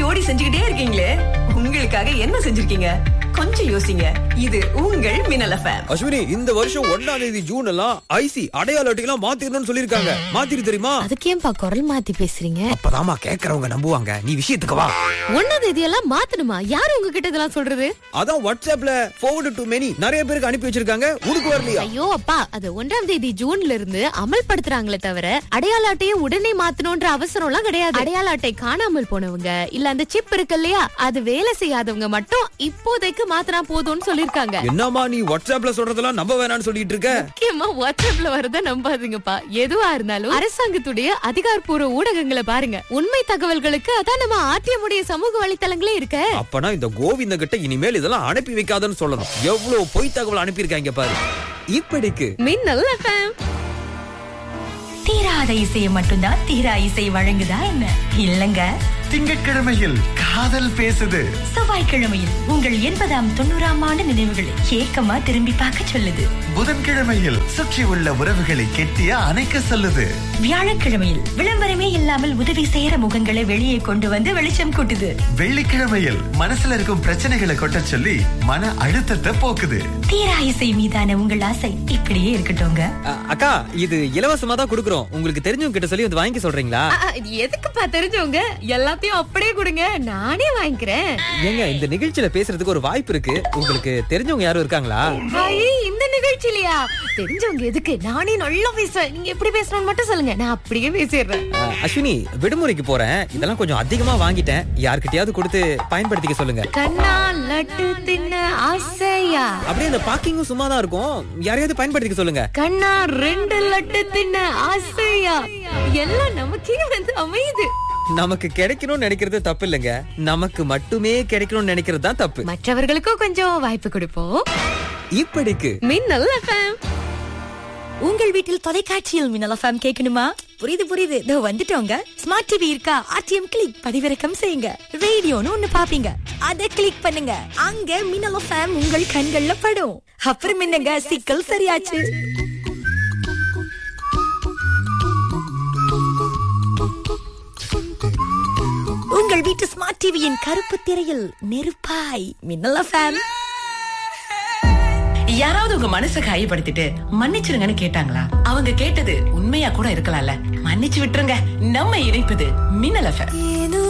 ஓடி ஓடி செஞ்சுக்கிட்டே இருக்கீங்களே உங்களுக்காக என்ன செஞ்சிருக்கீங்க கொஞ்சம் யோசிங்க இது உங்கள் மின்னல் எஃப்எம் அஸ்வினி இந்த வருஷம் ஒன்னாம் தேதி ஜூன் எல்லாம் ஐசி அடையாள அட்டையெல்லாம் மாத்திரணும்னு சொல்லிருக்காங்க மாத்திரு தெரியுமா அதுக்கேன்பா குரல் மாத்தி பேசுறீங்க அப்பதாமா கேக்குறவங்க நம்புவாங்க நீ விஷயத்துக்கு வா ஒன்னாம் தேதியெல்லாம் மாத்தணுமா யாரு உங்ககிட்ட இதெல்லாம் சொல்றது அதான் வாட்ஸ்அப்ல forward டு many நிறைய பேருக்கு அனுப்பி வச்சிருக்காங்க உனக்கு வரலையா ஐயோ அப்பா அது ஒன்றாம் தேதி ஜூன்ல இருந்து அமல்படுத்துறாங்களே தவிர அடையாள அட்டையை உடனே மாத்தணும்ன்ற அவசரம் எல்லாம் கிடையாது அடையாள அட்டை காணாமல் போனவங்க இல்ல அந்த சிப் இருக்கு இல்லையா அது வேலை செய்யாதவங்க மட்டும் இப்போதைக்கு மாத்தினா போதும்னு சொல்லிருக்காங்க என்னம்மா நீ வாட்ஸ்அப்ல சொல்றதெல்லாம் நம்ப வேணாம்னு சொல்லிட்டு இருக்க முக்கியமா வாட்ஸ்அப்ல வரத நம்பாதீங்கப்பா எதுவா இருந்தாலும் அரசாங்கத்துடைய அதிகாரப்பூர்வ ஊடகங்களை பாருங்க உண்மை தகவல்களுக்கு அதான் நம்ம ஆர்டிஎம் உடைய சமூக வலைத்தளங்களே இருக்க அப்பனா இந்த கோவிந்த கிட்ட இனிமேல் இதெல்லாம் அனுப்பி வைக்காதன்னு சொல்லணும் எவ்வளவு பொய் தகவல் அனுப்பியிருக்காங்க பாரு இப்படிக்கு மின்னல் எஃப்எம் தீராத இசையை மட்டும்தான் தீரா இசை வழங்குதா என்ன இல்லங்க திங்கட்கிழமையில் காதல் பேசுது செவ்வாய்க்கிழமையில் உங்கள் எண்பதாம் தொண்ணூறாம் ஆண்டு நினைவுகளை ஏக்கமா திரும்பி பார்க்க சொல்லுது புதன்கிழமையில் சுற்றி உள்ள உறவுகளை கெட்டியா அணைக்க சொல்லுது வியாழக்கிழமையில் விளம்பரமே இல்லாமல் உதவி செய்யற முகங்களை வெளியே கொண்டு வந்து வெளிச்சம் கூட்டுது வெள்ளிக்கிழமையில் மனசுல இருக்கும் பிரச்சனைகளை கொட்ட சொல்லி மன அழுத்தத்தை போக்குது தீரா இசை மீதான உங்கள் ஆசை இப்படியே இருக்கட்டும்ங்க அ- அக்கா இது இலவசமா தான் கொடுக்குறோம் உங்களுக்கு தெரிஞ்சவங்க கிட்ட சொல்லி வந்து வாங்கி சொல்றீங்களா எதுக்குப்பா தெரிஞ்சவங்க எல்லாத்தையும் அப்படியே கொடுங்க நானே வாங்கிக்கிறேன் ஏங்க இந்த நிகழ்ச்சியில பேசுறதுக்கு ஒரு வாய்ப்பு இருக்கு உங்களுக்கு தெரிஞ்சவங்க யாரும் இருக்காங்களா ஐயே, இந்த நிகழ்ச்சியிலயா தெரிஞ்சவங்க எதுக்கு நானே நல்லா பேசுவேன் நீங்க எப்படி பேசணும்னு மட்டும் சொல்லுங்க நான் அப்படியே பேசிடுறேன் அ, அஸ்வினி விடுமுறைக்கு போறேன் இதெல்லாம் கொஞ்சம் அதிகமா வாங்கிட்டேன் யார்கிட்டயாவது கொடுத்து பயன்படுத்திக்க சொல்லுங்க கண்ணா லட்டு தின்ன ஆசையா அப்படியே அந்த பாக்கிங்கும் சும்மா தான் இருக்கும் யாரையாவது பயன்படுத்திக்க சொல்லுங்க கண்ணா ரெண்டு லட்டு தின்ன ஆசையா எல்லாம் நமக்கே வந்து அமையுது நமக்கு கிடைக்கணும்னு நினைக்கிறது தப்பு இல்லைங்க நமக்கு மட்டுமே கிடைக்கணும்னு நினைக்கிறது தான் தப்பு மற்றவர்களுக்கும் கொஞ்சம் வாய்ப்பு கொடுப்போம் இப்படிக்கு மின்னல் எஃப்எம் உங்கள் வீட்டில் தொலைக்காட்சியில் மின்னல் எஃப்எம் கேட்கணுமா புரியுது புரியுது இதோ வந்துட்டோங்க ஸ்மார்ட் டிவி இருக்கா ஆர்டிஎம் கிளிக் பதிவிறக்கம் செய்யுங்க ரேடியோன்னு ஒண்ணு பாப்பீங்க அத கிளிக் பண்ணுங்க அங்க மின்னல் எஃப்எம் உங்கள் கண்கள்ல படும் அப்புறம் என்னங்க சிக்கல் சரியாச்சு உங்கள் வீட்டு ஸ்மார்ட் டிவியின் கருப்பு திரையில் நெருப்பாய் மின்னல் எஃப்எம் யாராவது உங்க மனசை காயப்படுத்திட்டு மன்னிச்சிருங்கன்னு கேட்டாங்களா அவங்க கேட்டது உண்மையா கூட இருக்கலாம்ல மன்னிச்சு விட்டுருங்க நம்ம இணைப்பது மின்னல் எஃப்எம்